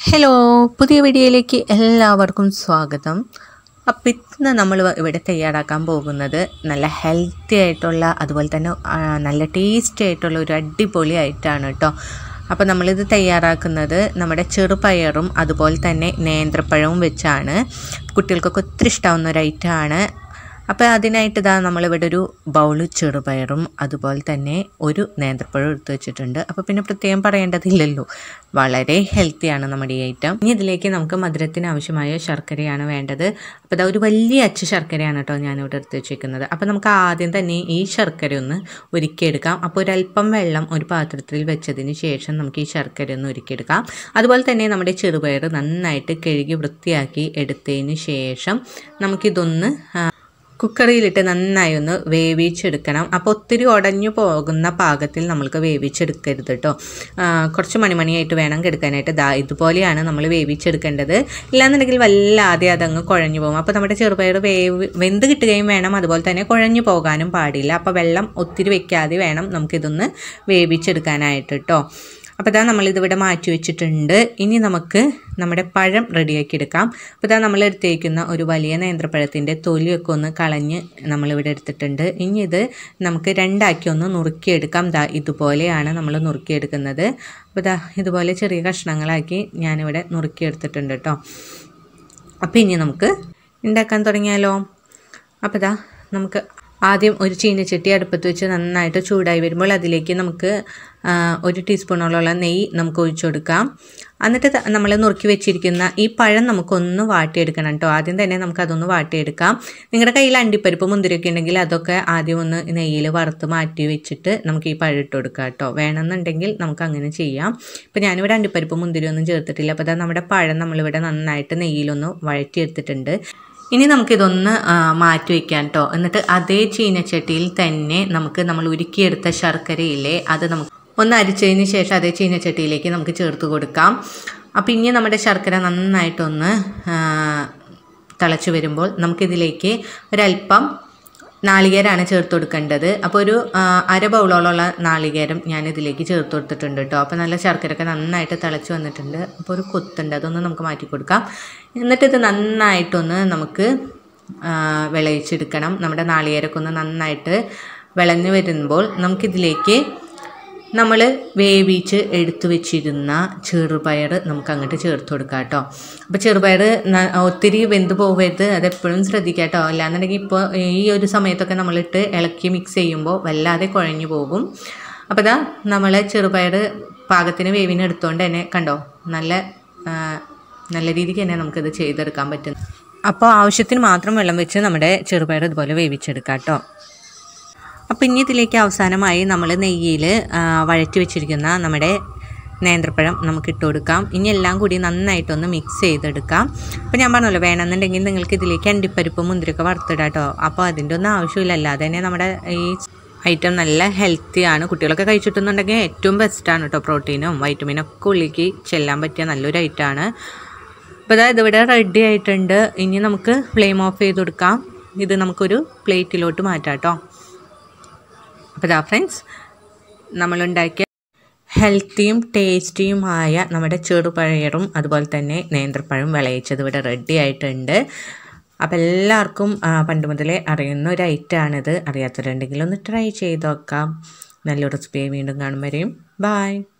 hello പുതിയ വീഡിയോയിലേക്ക് എല്ലാവർക്കും സ്വാഗതം അപ്പം ഇന്ന് നമ്മൾ ഇവിടെ തയ്യാറാക്കാൻ പോകുന്നത് നല്ല ഹെൽത്തി ആയിട്ടുള്ള അതുപോലെ തന്നെ ആ, നല്ല ടേസ്റ്റി ആയിട്ടുള്ള ഒരു അടിപൊളി ആയിട്ടാണ് കേട്ടോ അപ്പോൾ നമ്മളിത് തയ്യാറാക്കുന്നത് നമ്മുടെ ചെറുപയറും അതുപോലെ തന്നെ നേന്ത്രപ്പഴവും വെച്ചാണ് കുട്ടികൾക്കൊക്കെ ഒത്തിരി ഇഷ്ടമാവുന്ന ഒരു ഐറ്റമാണ് അപ്പോൾ അതിനായിട്ട് ഇതാ നമ്മളിവിടെ ഒരു ബൗള് ചെറുപയറും അതുപോലെ തന്നെ ഒരു നേന്ത്രപ്പഴം എടുത്ത് വെച്ചിട്ടുണ്ട് അപ്പോൾ പിന്നെ പ്രത്യേകം പറയേണ്ടതില്ലല്ലോ വളരെ ഹെൽത്തിയാണ് നമ്മുടെ ഈ ഐറ്റം ഇനി ഇതിലേക്ക് നമുക്ക് മധുരത്തിന് ആവശ്യമായ ശർക്കരയാണ് വേണ്ടത് അപ്പോൾ ഇതാ ഒരു വലിയ അച്ച് ശർക്കരയാണ് കേട്ടോ ഞാനിവിടെ എടുത്ത് വെച്ചിരിക്കുന്നത് അപ്പോൾ നമുക്ക് ആദ്യം തന്നെ ഈ ശർക്കര ഒന്ന് ഉരുക്കിയെടുക്കാം അപ്പോൾ ഒരല്പം വെള്ളം ഒരു പാത്രത്തിൽ വെച്ചതിന് ശേഷം നമുക്ക് ഈ ശർക്കര ഒന്ന് ഉരുക്കിയെടുക്കാം അതുപോലെ തന്നെ നമ്മുടെ ചെറുപയർ നന്നായിട്ട് കഴുകി വൃത്തിയാക്കി എടുത്തതിന് ശേഷം നമുക്കിതൊന്ന് ആ, കുക്കറിയിലിട്ട് നന്നായി ഒന്ന് വേവിച്ചെടുക്കണം അപ്പോൾ ഒത്തിരി ഉടഞ്ഞു പോകുന്ന പാകത്തിൽ നമ്മൾക്ക് വേവിച്ചെടുക്കരുത് കേട്ടോ ആ, കുറച്ച് മണിമണിയായിട്ട് വേണം എടുക്കാനായിട്ട് ദാ ഇതുപോലെയാണ് നമ്മൾ വേവിച്ചെടുക്കേണ്ടത് ഇല്ലാന്നുണ്ടെങ്കിൽ വല്ലാതെ അതങ്ങ് കുഴഞ്ഞു പോകും അപ്പോൾ നമ്മുടെ ചെറുപയർ വേവ് വെന്ത് കിട്ടുകയും വേണം അതുപോലെ തന്നെ കുഴഞ്ഞു പോകാനും പാടില്ല അപ്പോൾ വെള്ളം ഒത്തിരി വെക്കാതെ വേണം നമുക്കിതൊന്ന് വേവിച്ചെടുക്കാനായിട്ട് കേട്ടോ അപ്പോൾ ഇതാ നമ്മളിതിവിടെ മാറ്റി വെച്ചിട്ടുണ്ട് ഇനി നമുക്ക് നമ്മുടെ പഴം റെഡിയാക്കി എടുക്കാം അപ്പോൾ ഇതാ നമ്മൾ എടുത്തേക്കുന്ന ഒരു വലിയ നേന്ത്രപ്പഴത്തിൻ്റെ തൊലിയൊക്കെ ഒന്ന് കളഞ്ഞ് നമ്മളിവിടെ എടുത്തിട്ടുണ്ട് ഇനി ഇത് നമുക്ക് രണ്ടാക്കി ഒന്ന് നുറുക്കിയെടുക്കാം ദാ ഇതുപോലെയാണ് നമ്മൾ നുറുക്കിയെടുക്കുന്നത് അപ്പോൾ ഇതാ ഇതുപോലെ ചെറിയ കഷ്ണങ്ങളാക്കി ഞാനിവിടെ നുറുക്കിയെടുത്തിട്ടുണ്ട് കേട്ടോ അപ്പോൾ ഇനി നമുക്ക് ഉണ്ടാക്കാൻ തുടങ്ങിയാലോ അപ്പോൾ ഇതാ നമുക്ക് ആദ്യം ഒരു ചീനച്ചട്ടി അടുപ്പത്ത് വെച്ച് നന്നായിട്ട് ചൂടായി വരുമ്പോൾ അതിലേക്ക് നമുക്ക് ആ, ഒരു ടീസ്പൂണോളം നെയ്യ് നമുക്ക് ഒഴിച്ചു കൊടുക്കാം എന്നിട്ട് നമ്മൾ നുറുക്കി വെച്ചിരിക്കുന്ന ഈ പഴം നമുക്കൊന്ന് വാട്ടിയെടുക്കണം കേട്ടോ ആദ്യം തന്നെ നമുക്ക് അതൊന്ന് വാട്ടിയെടുക്കാം നിങ്ങളുടെ കയ്യിൽ അണ്ടിപ്പരിപ്പ് മുന്തിരിയൊക്കെ ഉണ്ടെങ്കിൽ അതൊക്കെ ആദ്യം ഒന്ന് നെയ്യിൽ വറുത്ത് മാറ്റി വെച്ചിട്ട് നമുക്ക് ഈ പഴം ഇട്ട് കൊടുക്കാം കേട്ടോ വേണമെന്നുണ്ടെങ്കിൽ നമുക്ക് അങ്ങനെ ചെയ്യാം ഇപ്പോൾ ഞാനിവിടെ അണ്ടിപ്പരിപ്പ് മുന്തിരി ഒന്നും ചേർത്തിട്ടില്ല അപ്പോൾ അതാ നമ്മുടെ പഴം നമ്മളിവിടെ നന്നായിട്ട് നെയ്യിലൊന്ന് വഴറ്റിയെടുത്തിട്ടുണ്ട് ഇനി നമുക്കിതൊന്ന് ആ, മാറ്റി വയ്ക്കാം കേട്ടോ എന്നിട്ട് അതേ ചീനച്ചട്ടിയിൽ തന്നെ നമുക്ക് നമ്മൾ ഉരുക്കിയെടുത്ത ശർക്കരയില്ലേ അത് നമുക്ക് ഒന്ന് അരിച്ചതിന് ശേഷം അതേ ചീനച്ചട്ടിയിലേക്ക് നമുക്ക് ചേർത്ത് കൊടുക്കാം അപ്പം ഇനി നമ്മുടെ ശർക്കര നന്നായിട്ടൊന്ന് ആ, തിളച്ച് വരുമ്പോൾ നമുക്കിതിലേക്ക് ഒരല്പം നാളികേരമാണ് ചേർത്ത് കൊടുക്കേണ്ടത് അപ്പോൾ ഒരു ആ, അര ബൗളോളമുള്ള നാളികേരം ഞാൻ ഇതിലേക്ക് ചേർത്ത് കൊടുത്തിട്ടുണ്ട് കേട്ടോ അപ്പോൾ നല്ല ശർക്കരയൊക്കെ നന്നായിട്ട് തിളച്ച് വന്നിട്ടുണ്ട് അപ്പോൾ ഒരു കൊത്തുണ്ട് അതൊന്ന് നമുക്ക് മാറ്റി കൊടുക്കാം എന്നിട്ട് ഇത് നന്നായിട്ടൊന്ന് നമുക്ക് ആ, വിളയിച്ചെടുക്കണം നമ്മുടെ നാളികേരമൊക്കെ ഒന്ന് നന്നായിട്ട് വിളഞ്ഞു വരുമ്പോൾ നമുക്കിതിലേക്ക് നമ്മൾ വേവിച്ച് എടുത്തു വെച്ചിരുന്ന ചെറുപയർ നമുക്ക് അങ്ങോട്ട് ചേർത്ത് കൊടുക്കാം കേട്ടോ അപ്പോൾ ചെറുപയർ ന- ഒത്തിരി വെന്ത് പോകരുത് അതെപ്പോഴും ശ്രദ്ധിക്കുക കേട്ടോ അല്ലാന്നുണ്ടെങ്കിൽ ഇപ്പോൾ ഈ ഒരു സമയത്തൊക്കെ നമ്മളിട്ട് ഇളക്കി മിക്സ് ചെയ്യുമ്പോൾ വല്ലാതെ കുഴഞ്ഞു പോകും അപ്പോൾ ഇതാ നമ്മൾ ചെറുപയർ പാകത്തിന് വേവിന് എടുത്തുകൊണ്ട് തന്നെ കണ്ടോ നല്ല ആ, നല്ല രീതിക്ക് തന്നെ നമുക്കിത് ചെയ്തെടുക്കാൻ പറ്റും അപ്പോൾ ആവശ്യത്തിന് മാത്രം വെള്ളം വെച്ച് നമ്മുടെ ചെറുപയർ ഇതുപോലെ വേവിച്ചെടുക്കാം കേട്ടോ അപ്പോൾ ഇനി ഇതിലേക്ക് അവസാനമായി നമ്മൾ നെയ്യിൽ വഴറ്റി വെച്ചിരിക്കുന്ന നമ്മുടെ നേന്ത്രപ്പഴം നമുക്ക് ഇട്ട് കൊടുക്കാം ഇനി എല്ലാം കൂടി നന്നായിട്ടൊന്ന് മിക്സ് ചെയ്തെടുക്കാം അപ്പോൾ ഞാൻ പറഞ്ഞല്ലോ വേണമെന്നുണ്ടെങ്കിൽ നിങ്ങൾക്ക് ഇതിലേക്ക് അണ്ടിപ്പരിപ്പ് മുന്തിരിയൊക്കെ വറുത്തിടാം കേട്ടോ അപ്പോൾ അതിൻ്റെ ഒന്നും ആവശ്യമില്ല അല്ലാതെ തന്നെ നമ്മുടെ ഈ ഐറ്റം നല്ല ഹെൽത്തിയാണ് കുട്ടികളൊക്കെ കഴിച്ചിട്ടുണ്ടെങ്കിൽ ഏറ്റവും ബെസ്റ്റാണ് കേട്ടോ പ്രോട്ടീനും വൈറ്റമിനും ഒക്കെ ഉള്ളിലേക്ക് ചെല്ലാൻ പറ്റിയ നല്ലൊരു ഐറ്റമാണ് അപ്പോൾ അതായത് ഇതിവിടെ റെഡി ആയിട്ടുണ്ട് ഇനി നമുക്ക് ഫ്ലെയിം ഓഫ് ചെയ്ത് കൊടുക്കാം ഇത് നമുക്കൊരു പ്ലേറ്റിലോട്ട് മാറ്റാം കേട്ടോ അപ്പോൾ ഇതാ ഫ്രണ്ട്സ് നമ്മളുണ്ടാക്കിയ ഹെൽത്തിയും ടേസ്റ്റിയുമായ നമ്മുടെ ചെറുപഴയറും അതുപോലെ തന്നെ നേന്ത്രപ്പഴം വിളയിച്ചത് ഇവിടെ റെഡി ആയിട്ടുണ്ട് അപ്പോൾ എല്ലാവർക്കും ആ, പണ്ട് മുതലേ അറിയുന്ന ഒരു ഐറ്റമാണിത് അറിയാത്തവരുണ്ടെങ്കിൽ ഒന്ന് ട്രൈ ചെയ്ത് നോക്കാം നല്ലൊരു റെസിപ്പി വീണ്ടും കാണും വരെയും ബായ്